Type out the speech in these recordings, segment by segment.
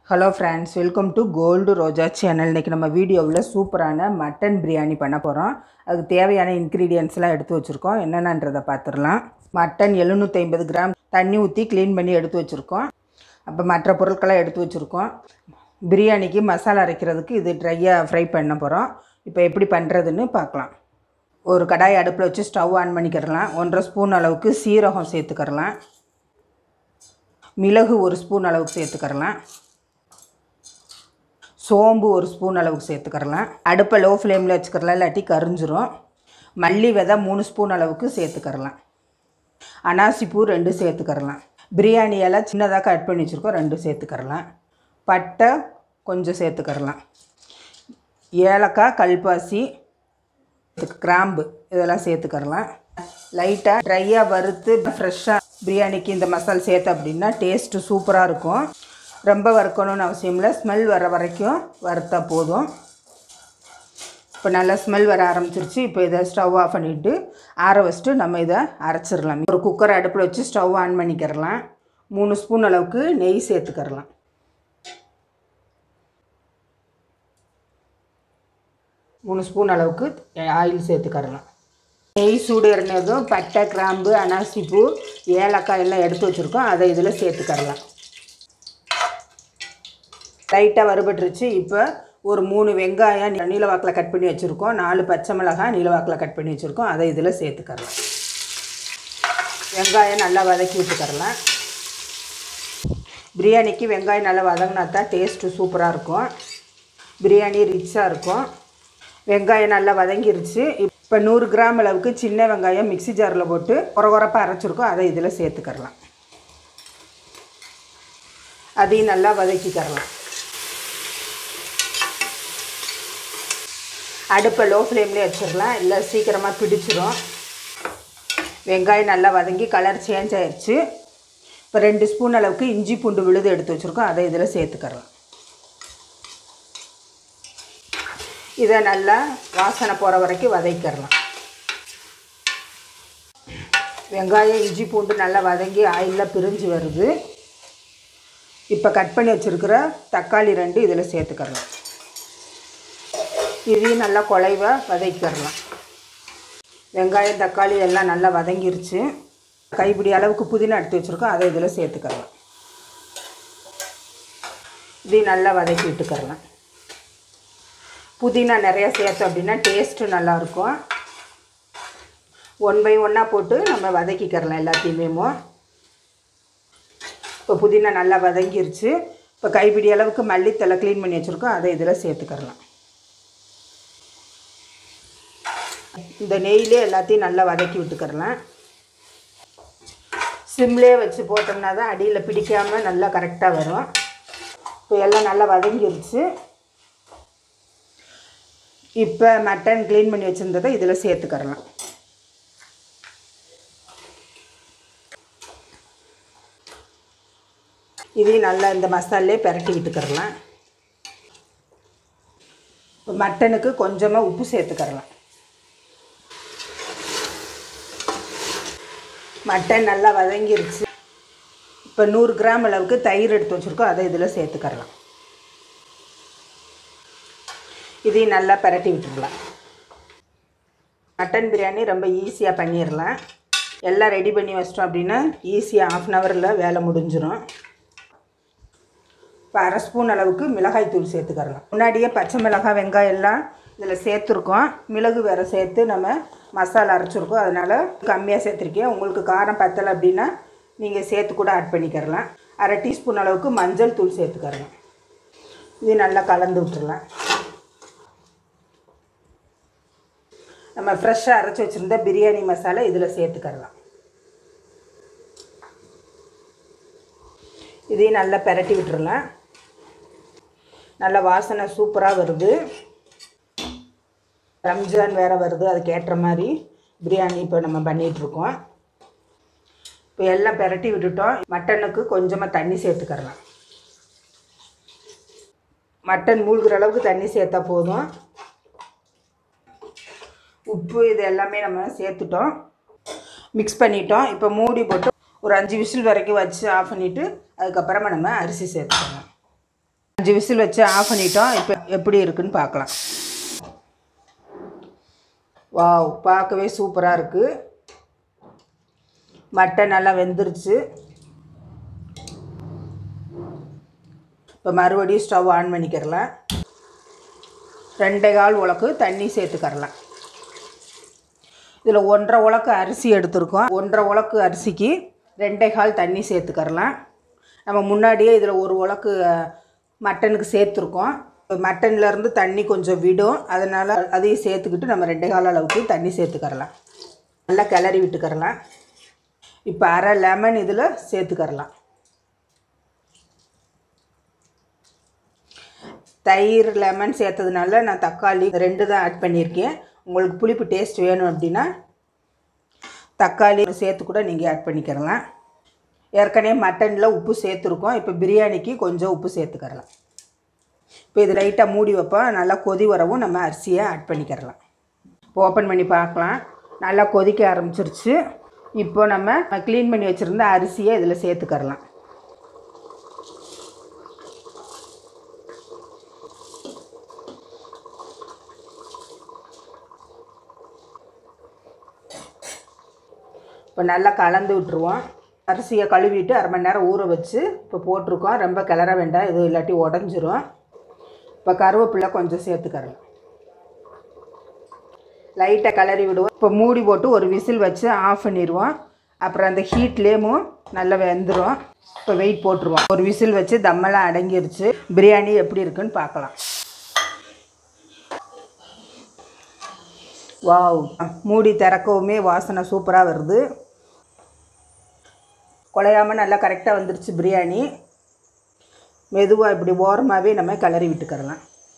hello friends welcome to gold Roja channel இன்றைக்கி நம்ம வீடியோவில் சூப்பரான மட்டன் பிரியாணி பண்ண போகிறோம் அதுக்கு தேவையான இன்க்ரீடியன்ஸ்லாம் எடுத்து வச்சுருக்கோம் என்னென்னன்றதை பார்த்துடலாம் மட்டன் எழுநூற்றி ஐம்பது கிராம் தண்ணி ஊற்றி க்ளீன் பண்ணி எடுத்து வச்சுருக்கோம் அப்போ மற்ற பொருட்கள்லாம் எடுத்து வச்சுருக்கோம் பிரியாணிக்கு மசாலா அரைக்கிறதுக்கு இது ட்ரையாக ஃப்ரை பண்ண போகிறோம் இப்போ எப்படி பண்ணுறதுன்னு பார்க்கலாம் ஒரு கடாய் அடுப்பில் வச்சு ஸ்டவ் ஆன் பண்ணிக்கிறலாம் ஒன்றரை ஸ்பூன் அளவுக்கு சீரகம் சேர்த்துக்கிறலாம் மிளகு ஒரு ஸ்பூன் அளவுக்கு சேர்த்துக்கிறலாம் சோம்பு ஒரு ஸ்பூன் அளவுக்கு சேர்த்துக்கிறலாம் அடுப்பை லோ ஃப்ளேமில் வச்சுக்கிறலாம் இல்லாட்டி கரிஞ்சிரும் மல்லி விதை மூணு ஸ்பூன் அளவுக்கு சேர்த்துக்கிறலாம் அனாசி பூ ரெண்டு சேர்த்துக்கிறலாம் பிரியாணி எல்லாம் சின்னதாக கட் பண்ணி வச்சுருக்கோம் ரெண்டு சேர்த்துக்கிறலாம் பட்டை கொஞ்சம் சேர்த்துக்கிறலாம் ஏலக்காய் கல்பாசி இதுக்கு கிராம்பு இதெல்லாம் சேர்த்துக்கிறலாம் லைட்டாக ட்ரையாக வறுத்து ஃப்ரெஷ்ஷாக பிரியாணிக்கு இந்த மசால் சேர்த்து அப்படின்னா டேஸ்ட்டு சூப்பராக இருக்கும் ரொம்ப வறுக்கணும்னு அவசியம் இல்லை ஸ்மெல் வர வரைக்கும் வறுத்தா போதும் இப்போ நல்லா ஸ்மெல் வர ஆரம்பிச்சிருச்சு இப்போ இதை ஸ்டவ் ஆஃப் பண்ணிவிட்டு ஆற வச்சுட்டு நம்ம இதை அரைச்சிடலாம் ஒரு குக்கர் அடுப்பில் வச்சு ஸ்டவ் ஆன் பண்ணிக்கிறலாம் மூணு ஸ்பூன் அளவுக்கு நெய் சேர்த்துக்கிறலாம் மூணு ஸ்பூன் அளவுக்கு ஆயில் சேர்த்துக்கறலாம் நெய் சூடு இறங்கினதும் பட்டை கிராம்பு அனாசிப்பூ ஏலக்காய் எல்லாம் எடுத்து வச்சுருக்கோம் அதை இதில் சேர்த்துக்கறலாம் லைட்டாக வறுபட்டுருச்சு இப்போ ஒரு மூணு வெங்காயம் நீளவாக்கில் கட் பண்ணி வச்சுருக்கோம் நாலு பச்சை மிளகாய் நீளவாக்கில் கட் பண்ணி வச்சுருக்கோம் அதை இதில் சேர்த்துக்கறலாம் வெங்காயம் நல்லா வதக்கி விட்டுக்கறலாம் பிரியாணிக்கு வெங்காயம் நல்லா வதங்கினா தான் டேஸ்ட்டு சூப்பராக இருக்கும் பிரியாணி ரிச்சாக இருக்கும் வெங்காயம் நல்லா வதங்கிருச்சு இப்போ நூறு கிராம் அளவுக்கு சின்ன வெங்காயம் மிக்சி ஜாரில் போட்டு குறை குறைப்பாக அரைச்சிருக்கோம் அதை இதில் சேர்த்துக்கறலாம் அதையும் நல்லா வதக்கிக்கறலாம் அடுப்பை லோ ஃப்ளேம்லேயே வச்சிடலாம் இல்லை சீக்கிரமாக பிடிச்சிரும் வெங்காயம் நல்லா வதங்கி கலர் சேஞ்ச் ஆயிடுச்சு இப்போ ரெண்டு ஸ்பூன் அளவுக்கு இஞ்சி பூண்டு விழுது எடுத்து வச்சுருக்கோம் அதை இதில் சேர்த்துக்கறலாம் இதை நல்லா வாசனை போகிற வரைக்கும் வதக்கிடலாம் வெங்காயம் இஞ்சி பூண்டு நல்லா வதங்கி ஆயிலில் பிரிஞ்சு வருது இப்போ கட் பண்ணி வச்சுருக்கிற தக்காளி ரெண்டு இதில் சேர்த்துக்கறலாம் இதையும் நல்லா குலைவாக வதக்கிடலாம் வெங்காயம் தக்காளி எல்லாம் நல்லா வதங்கிருச்சு கைப்பிடி அளவுக்கு புதினா எடுத்து வச்சுருக்கோம் அதை இதில் சேர்த்துக்கறலாம் இதையும் நல்லா வதக்கி விட்டுக்கறலாம் புதினா நிறையா சேர்த்தோம் அப்படின்னா டேஸ்ட்டு நல்லாயிருக்கும் ஒன் பை ஒன்னாக போட்டு நம்ம வதக்கிக்கிறலாம் எல்லாத்தையுமே இப்போ புதினா நல்லா வதங்கிருச்சு இப்போ கைப்பிடி அளவுக்கு மல்லித்தலை க்ளீன் பண்ணி வச்சுருக்கோம் அதை இதில் சேர்த்துக்கிறலாம் இந்த நெய்யிலே எல்லாத்தையும் நல்லா வதக்கி விட்டுக்கிறலாம் சிம்லேயே வச்சு போட்டோம்னா தான் அடியில் பிடிக்காமல் நல்லா கரெக்டாக வரும் இப்போ எல்லாம் நல்லா வதங்கிருச்சு இப்போ மட்டன் க்ளீன் பண்ணி வச்சுருந்ததை இதில் சேர்த்துக்கிறலாம் இதையும் நல்லா இந்த மசாலே பெரட்டி விட்டுக்கிறலாம் இப்போ மட்டனுக்கு கொஞ்சமாக உப்பு சேர்த்துக்கிறலாம் மட்டன் நல்லா வதங்கிருச்சு இப்போ நூறு கிராம் அளவுக்கு தயிர் எடுத்து வச்சுருக்கோம் அதை இதில் சேர்த்துக்கிறலாம் இதையும் நல்லா பரட்டி விட்டுடலாம் மட்டன் பிரியாணி ரொம்ப ஈஸியாக பண்ணிடலாம் எல்லாம் ரெடி பண்ணி வச்சிட்டோம் அப்படின்னா ஈஸியாக ஆஃப் அன் ஹவரில் வேலை முடிஞ்சிடும் இப்போ அரை ஸ்பூன் அளவுக்கு மிளகாய் தூள் சேர்த்துக்கறலாம் முன்னாடியே பச்சை மிளகாய் வெங்காயம் எல்லாம் இதில் சேர்த்துருக்கோம் மிளகு வேறு சேர்த்து நம்ம மசாலா அரைச்சிருக்கோம் அதனால் கம்மியாக சேர்த்துருக்கேன் உங்களுக்கு காரம் பத்தலை அப்படின்னா நீங்கள் சேர்த்து கூட ஆட் பண்ணிக்கிறலாம் அரை டீஸ்பூன் அளவுக்கு மஞ்சள் தூள் சேர்த்துக்கறலாம் இது நல்லா கலந்து விட்டுறலாம் நம்ம ஃப்ரெஷ்ஷாக அரைச்சி வச்சுருந்த பிரியாணி மசாலா இதில் சேர்த்துக்கறலாம் இதையும் நல்லா பெரட்டி விட்டுறலாம் நல்ல வாசனை சூப்பராக வருது ரம்ஜான் வேறு வருது அதுக்கு ஏற்ற மாதிரி பிரியாணி இப்போ நம்ம பண்ணிகிட்ருக்கோம் இப்போ எல்லாம் பெரட்டி விட்டுட்டோம் மட்டனுக்கு கொஞ்சமாக தண்ணி சேர்த்துக்கறலாம் மட்டன் மூழ்கிற அளவுக்கு தண்ணி சேர்த்தா போதும் உப்பு இது எல்லாமே நம்ம சேர்த்துட்டோம் மிக்ஸ் பண்ணிட்டோம் இப்போ மூடி போட்டு ஒரு அஞ்சு விசில் வரைக்கும் வச்சு ஆஃப் பண்ணிவிட்டு அதுக்கப்புறமா நம்ம அரிசி சேர்த்துக்கணும் அஞ்சு விசில் வச்சு ஆஃப் பண்ணிட்டோம் இப்போ எப்படி இருக்குன்னு பார்க்கலாம் வாவ் பார்க்கவே சூப்பராக இருக்குது மட்டன் நல்லா வெந்துருச்சு இப்போ மறுபடியும் ஸ்டவ் ஆன் பண்ணிக்கிறலாம் ரெண்டே கால் உலக்கு தண்ணி சேர்த்துக்கரலாம் இதில் ஒன்றரை உலக்கு அரிசி எடுத்திருக்கோம் ஒன்றரை உலக்கு அரிசிக்கு ரெண்டே கால் தண்ணி சேர்த்துக்கரலாம் நம்ம முன்னாடியே இதில் ஒரு உலக்கு அஹ், மட்டனுக்கு சேர்த்துருக்கோம் மட்டன்லேருந்து தண்ணி கொஞ்சம் விடும் அதனால் அதையும் சேர்த்துக்கிட்டு நம்ம ரெண்டே கால் அளவுக்கு தண்ணி சேர்த்துக்கரலாம் நல்லா கிளறி விட்டுக்கரலாம் இப்போ அரை லெமன் இதில் சேர்த்துக்கரலாம் தயிர் லெமன் சேர்த்ததுனால நான் தக்காளி ரெண்டு தான் ஆட் பண்ணியிருக்கேன் உங்களுக்கு புளிப்பு டேஸ்ட் வேணும் அப்படின்னா தக்காளி சேர்த்து கூட நீங்கள் ஆட் பண்ணிக்கிறலாம் ஏற்கனவே மட்டனில் உப்பு சேர்த்துருக்கோம் இப்போ பிரியாணிக்கு கொஞ்சம் உப்பு சேர்த்துக்கறலாம் இப்போ இது லைட்டாக மூடி வைப்போம் நல்லா கொதி வரவும் நம்ம அரிசியை ஆட் பண்ணிக்கிறலாம் இப்போ ஓப்பன் பண்ணி பார்க்கலாம் நல்லா கொதிக்க ஆரம்பிச்சிருச்சு இப்போ நம்ம க்ளீன் பண்ணி வச்சுருந்த அரிசியை இதில் சேர்த்துக்கறலாம் இப்போ நல்லா கலந்து விட்டுருவோம் அரிசியை கழுவிட்டு அரை மணி நேரம் ஊற வச்சு இப்போ போட்டிருக்கோம் ரொம்ப கிளற வேண்டாம் இது இல்லாட்டி உடஞ்சிரும் இப்போ கருவேப்பிலை கொஞ்சம் சேர்த்துக்கறலாம் லைட்டாக கிளறி விடுவோம் இப்போ மூடி போட்டு ஒரு விசில் வச்சு ஆஃப் பண்ணிடுவோம் அப்புறம் அந்த ஹீட்லேயும் நல்லா வெந்துடும் இப்போ வெயிட் போட்டுருவோம் ஒரு விசில் வச்சு தம்மெல்லாம் அடங்கிருச்சு பிரியாணி எப்படி இருக்குன்னு பார்க்கலாம் வாவ் மூடி திறக்கவுமே வாசனை சூப்பராக வருது குழையாமல் நல்லா கரெக்டாக வந்துருச்சு பிரியாணி மெதுவாக இப்படி ஓரமாகவே நம்ம கிளறி விட்டுக்கறலாம்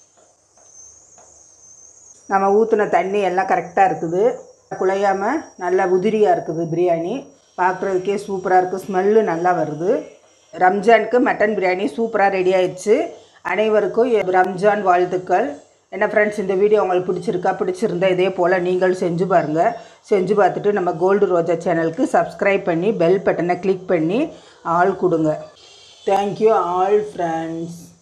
நம்ம ஊற்றின தண்ணி எல்லாம் கரெக்டாக இருக்குது குழையாமல் நல்லா உதிரியாக இருக்குது பிரியாணி பார்க்குறதுக்கே சூப்பராக இருக்குது ஸ்மெல்லு நல்லா வருது ரம்ஜானுக்கு மட்டன் பிரியாணி சூப்பராக ரெடி ஆயிடுச்சு அனைவருக்கும் எ- ரம்ஜான் வாழ்த்துக்கள் என்ன ஃப்ரெண்ட்ஸ் இந்த வீடியோ உங்களுக்கு பிடிச்சிருக்கா பிடிச்சிருந்தா இதே போல் நீங்கள் செஞ்சு பாருங்கள் செஞ்சு பார்த்துட்டு நம்ம கோல்டு ரோஜா சேனலுக்கு சப்ஸ்கிரைப் பண்ணி பெல் பட்டனை கிளிக் பண்ணி ஆள் கொடுங்க தேங்க்யூ ஆல் ஃப்ரெண்ட்ஸ்